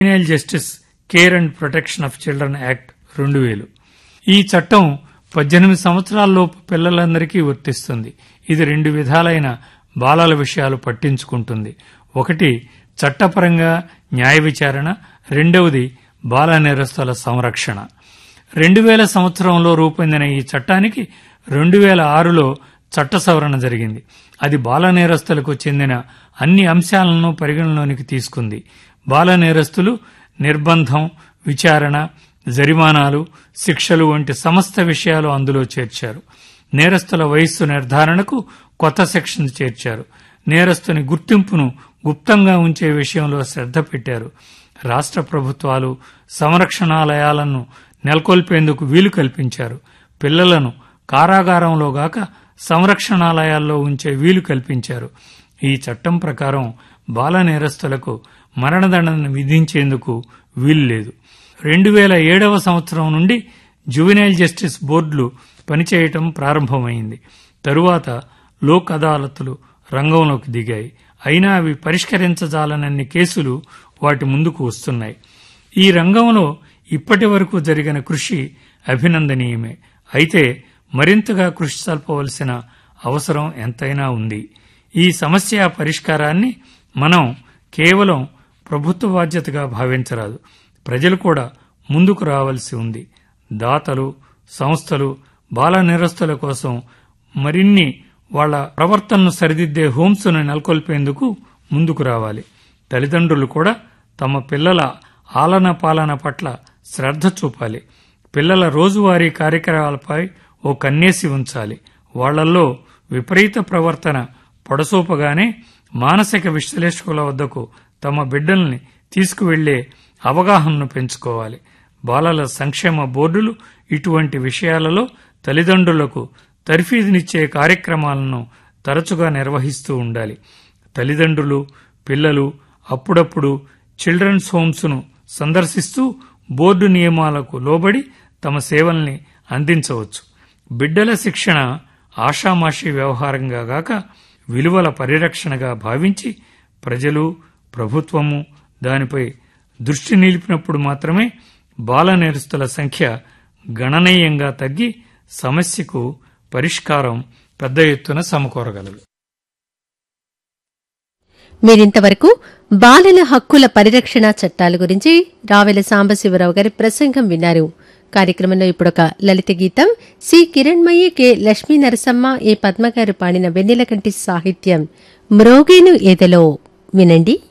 juvenile justice care and protection of children act రెండు వేలు ఈ చట్టం పద్దెనిమిది సంవత్సరాలలోపు పిల్లలందరికీ వర్తిస్తుంది ఇది రెండు విధాలైన బాలల విషయాలు పట్టించుకుంటుంది ఒకటి చట్టపరంగా న్యాయ విచారణ రెండవది బాల నేరస్తుల సంరక్షణ రెండు వేల సంవత్సరంలో రూపొందిన ఈ చట్టానికి రెండు వేల ఆరులో చట్ట సవరణ జరిగింది అది బాల నేరస్తులకు చెందిన అన్ని అంశాలను పరిగణలోనికి తీసుకుంది బాల నేరస్తులు నిర్బంధం విచారణ జరిమానాలు శిక్షలు వంటి సమస్త విషయాలు అందులో చేర్చారు నేరస్తుల వయస్సు నిర్ధారణకు కొత్త సెక్షన్ చేర్చారు నేరస్తుని గుర్తింపును గుప్తంగా ఉంచే విషయంలో శ్రద్ధ పెట్టారు రాష్ట్ర ప్రభుత్వాలు సంరక్షణాలయాలను నెలకొల్పేందుకు వీలు కల్పించారు పిల్లలను కారాగారంలో గాక సంరక్షణాలయాల్లో ఉంచే వీలు కల్పించారు ఈ చట్టం ప్రకారం బాల నేరస్తులకు మరణదండన విధించేందుకు వీలు లేదు రెండు వేల ఏడవ సంవత్సరం నుండి జువెనైల్ జస్టిస్ బోర్డులు పనిచేయటం ప్రారంభమైంది తరువాత లోక్ అదాలతులు రంగంలోకి దిగాయి అయినా అవి పరిష్కరించజాలనన్ని కేసులు వాటి ముందుకు వస్తున్నాయి ఈ రంగంలో ఇప్పటి వరకు జరిగిన కృషి అభినందనీయమే అయితే మరింతగా కృషి సల్పవలసిన అవసరం ఎంతైనా ఉంది ఈ సమస్య పరిష్కారాన్ని మనం కేవలం ప్రభుత్వ బాధ్యతగా భావించరాదు ప్రజలు కూడా ముందుకు రావాల్సి ఉంది దాతలు సంస్థలు బాల నిరస్తుల కోసం మరిన్ని వాళ్ళ ప్రవర్తనను సరిదిద్దే హోమ్స్ను నెలకొల్పేందుకు ముందుకు రావాలి తల్లిదండ్రులు కూడా తమ పిల్లల ఆలన పాలన పట్ల శ్రద్ధ చూపాలి పిల్లల రోజువారీ కార్యక్రమాలపై ఓ కన్నేసి ఉంచాలి వాళ్లల్లో విపరీత ప్రవర్తన పొడసూపగానే మానసిక విశ్లేషకుల వద్దకు తమ బిడ్డల్ని తీసుకువెళ్లే అవగాహనను పెంచుకోవాలి బాలల సంక్షేమ బోర్డులు ఇటువంటి విషయాలలో తల్లిదండ్రులకు తర్ఫీదునిచ్చే కార్యక్రమాలను తరచుగా నిర్వహిస్తూ ఉండాలి తల్లిదండ్రులు పిల్లలు అప్పుడప్పుడు చిల్డ్రన్స్ హోమ్స్ను సందర్శిస్తూ బోర్డు నియమాలకు లోబడి తమ సేవల్ని అందించవచ్చు బిడ్డల శిక్షణ ఆషామాషి వ్యవహారంగా గాక విలువల పరిరక్షణగా భావించి ప్రజలు ప్రభుత్వము దానిపై దృష్టి నిలిపినప్పుడు మాత్రమే బాల నేరస్తుల సంఖ్య గణనీయంగా తగ్గి సమస్యకు పరిష్కారం పెద్ద ఎత్తున సమకూరగలదు మీరింతవరకు బాలల హక్కుల పరిరక్షణ చట్టాల గురించి రావెల సాంబశివరావు గారి ప్రసంగం విన్నారు కార్యక్రమంలో ఇప్పుడొక లలిత గీతం C Kiranmayi K Lakshmi Narasamma A పద్మగారు పాడిన వెన్నెలకంటి సాహిత్యం మ్రోగేను ఎదలో వినండి